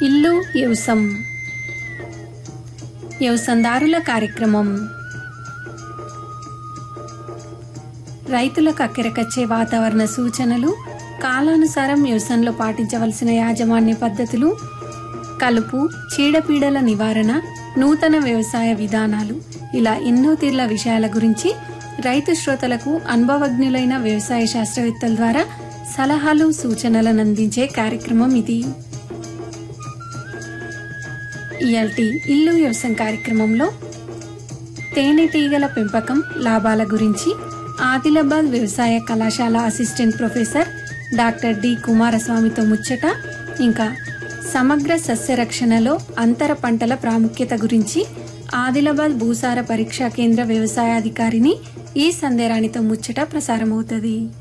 ఇల్లు వ్యవసం వ్యవసందారుల కార్యక్రమం రైతులకు అక్కెరకచ్చే వాతావరణ సూచనలు కాలానుసారం వ్యవసాయంలో పాటించవలసిన యాజమాన్య పద్ధతులు కలుపు చీడపీడల నివారణ నూతన వ్యవసాయ విధానాలు ఇలా ఎన్నో తీర్ల విషయాల గురించి రైతు శ్రోతలకు అనుభవజ్ఞులైన వ్యవసాయ శాస్త్రవేత్తల ద్వారా సలహాలు సూచనలను అందించే కార్యక్రమం ఇది ఇయాల్టి ఇల్లు వ్యవసాయం కార్యక్రమంలో తేనెటీగల పెంపకం లాభాల గురించి ఆదిలాబాద్ వ్యవసాయ కళాశాల అసిస్టెంట్ ప్రొఫెసర్ డాక్టర్ డి కుమారస్వామితో ముచ్చట ఇంకా సమగ్ర సస్యరక్షణలో అంతర పంటల ప్రాముఖ్యత గురించి ఆదిలాబాద్ భూసార పరీక్షా కేంద్ర వ్యవసాయాధికారిని ఈ సందేరానితో ముచ్చట ప్రసారమవుతుంది